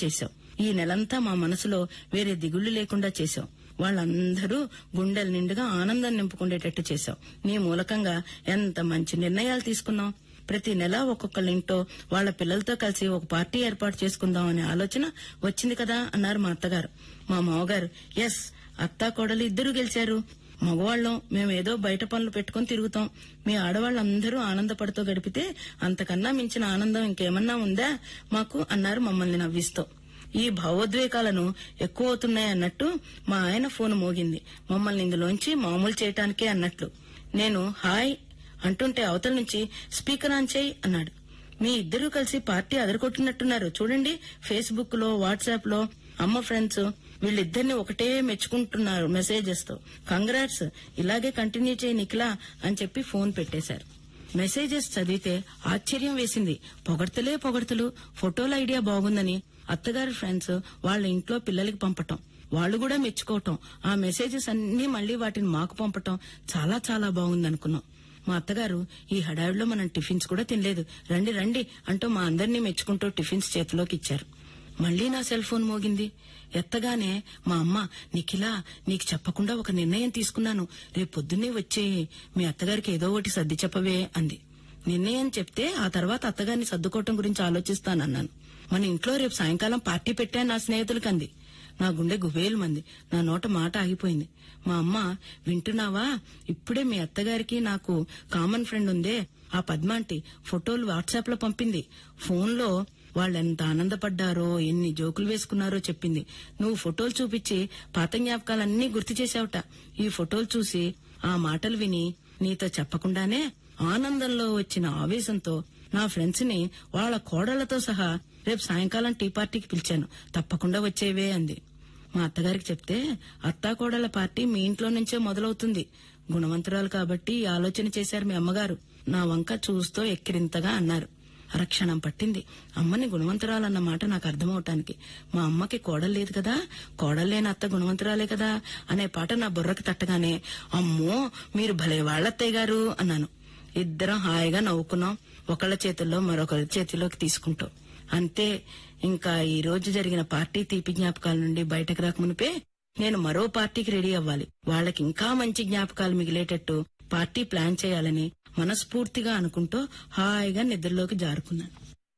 చేశావు ఈ నెలంతా మా మనసులో వేరే దిగుళ్లు లేకుండా చేశావు వాళ్ళందరూ గుండెల నిండుగా ఆనందం నింపుకునేటట్టు చేశావు నీ మూలకంగా ఎంత మంచి నిర్ణయాలు తీసుకున్నావు ప్రతి నెల ఒక్కొక్కళ్ళ ఇంటో వాళ్ళ పిల్లలతో కలిసి ఒక పార్టీ ఏర్పాటు చేసుకుందాం అనే ఆలోచన వచ్చింది కదా అన్నారు మా అత్తగారు మా మామగారు ఎస్ అత్తా కోడలు ఇద్దరు గెలిచారు మగవాళ్ళం మేమేదో బయట పనులు పెట్టుకుని తిరుగుతాం మీ ఆడవాళ్ళందరూ ఆనందపడుతూ గడిపితే అంతకన్నా మించిన ఆనందం ఇంకేమన్నా ఉందా మాకు అన్నారు మమ్మల్ని నవ్విస్తూ ఈ భావోద్వేగాలను ఎక్కువ అవుతున్నాయన్నట్టు మా ఆయన ఫోన్ మోగింది మమ్మల్ని ఇందులోంచి మామూలు చేయటానికే అన్నట్లు నేను హాయ్ అంటుంటే అవతల నుంచి స్పీకర్ ఆన్ చేయి అన్నాడు మీ ఇద్దరూ కలిసి పార్టీ అదరగొట్టినట్టున్నారు చూడండి ఫేస్బుక్ లో వాట్సాప్ లో అమ్మ ఫ్రెండ్స్ వీళ్ళిద్దరిని ఒకటే మెచ్చుకుంటున్నారు మెసేజెస్ తో కంగ్రాట్స్ ఇలాగే కంటిన్యూ చేయి నిఖిలా అని చెప్పి ఫోన్ పెట్టేశారు మెసేజెస్ చదివితే ఆశ్చర్యం వేసింది పొగడ్తలే పొగడ్తలు ఫోటోల ఐడియా బాగుందని అత్తగారి ఫ్రెండ్స్ వాళ్ళ ఇంట్లో పిల్లలకి పంపటం వాళ్ళు కూడా మెచ్చుకోవటం ఆ మెసేజెస్ అన్ని మళ్ళీ వాటిని మాకు పంపటం చాలా చాలా బాగుందనుకున్నాం మా అత్తగారు ఈ హడావిడిలో మనం టిఫిన్స్ కూడా తినలేదు రండి రండి అంటూ మా అందరినీ మెచ్చుకుంటూ టిఫిన్స్ చేతిలోకి ఇచ్చారు మళ్ళీ నా సెల్ ఫోన్ మోగింది ఎత్తగానే మా అమ్మ నిఖిలా నీకు చెప్పకుండా ఒక నిర్ణయం తీసుకున్నాను రేపు పొద్దున్నే వచ్చే మీ అత్తగారికి ఏదో ఒకటి సర్ది చెప్పవే అంది నిర్ణయం చెప్తే ఆ తర్వాత అత్తగారిని సర్దుకోవటం గురించి ఆలోచిస్తానన్నాను మన ఇంట్లో రేపు సాయంకాలం పార్టీ పెట్టాను నా స్నేహితులకి అంది నా గుండె గుబేలు మంది నా నోట మాట ఆగిపోయింది మా అమ్మ వింటున్నావా ఇప్పుడే మీ అత్తగారికి నాకు కామన్ ఫ్రెండ్ ఉందే ఆ పద్మాంటి ఫోటోలు వాట్సాప్ లో పంపింది ఫోన్ లో వాళ్ళెంత ఆనందపడ్డారో ఎన్ని జోకులు వేసుకున్నారో చెప్పింది నువ్వు ఫోటోలు చూపించి పాత జ్ఞాపకాలన్నీ గుర్తు చేశావుట ఈ ఫోటోలు చూసి ఆ మాటలు విని నీతో చెప్పకుండానే ఆనందంలో వచ్చిన ఆవేశంతో నా ఫ్రెండ్స్ ని వాళ్ళ కోడళ్లతో సహా రేపు సాయంకాలం టీ పార్టీకి పిలిచాను తప్పకుండా వచ్చేవే అంది మా అత్తగారికి చెప్తే అత్తా కోడళ్ల పార్టీ మీ ఇంట్లో నుంచే మొదలవుతుంది గుణవంతురాలు కాబట్టి ఈ ఆలోచన చేశారు మీ అమ్మగారు నా వంక చూస్తూ ఎక్కిరింతగా అన్నారు అరక్షణం పట్టింది అమ్మని గుణవంతురాలన్న మాట నాకు అర్థమవటానికి మా అమ్మకి కోడలు లేదు కదా కోడలేని అత్త గుణవంతురాలే కదా అనే పాట నా బుర్రకు తట్టగానే అమ్మో మీరు భలే వాళ్ళత్తయ్య గారు అన్నాను ఇద్దరం హాయిగా నవ్వుకున్నాం ఒకళ్ళ చేతుల్లో మరొకరి చేతిలోకి తీసుకుంటూ అంతే ఇంకా ఈ రోజు జరిగిన పార్టీ తీపి జ్ఞాపకాల నుండి బయటకు రాకమునిపే నేను మరో పార్టీకి రెడీ అవ్వాలి వాళ్ళకి ఇంకా మంచి జ్ఞాపకాలు మిగిలేటట్టు పార్టీ ప్లాన్ చేయాలని మనస్ఫూర్తిగా అనుకుంటూ హాయిగా నిద్రలోకి జారుకున్నాను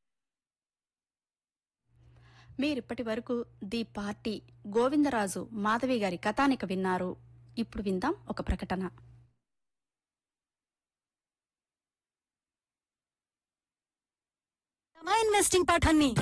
మీరిప్పటి వరకు ది పార్టీ గోవిందరాజు మాధవి గారి కథానిక విన్నారు ఇప్పుడు విందాం ఒక ప్రకటన మా ఇన్వెస్టింగ్ పాఠాన్ని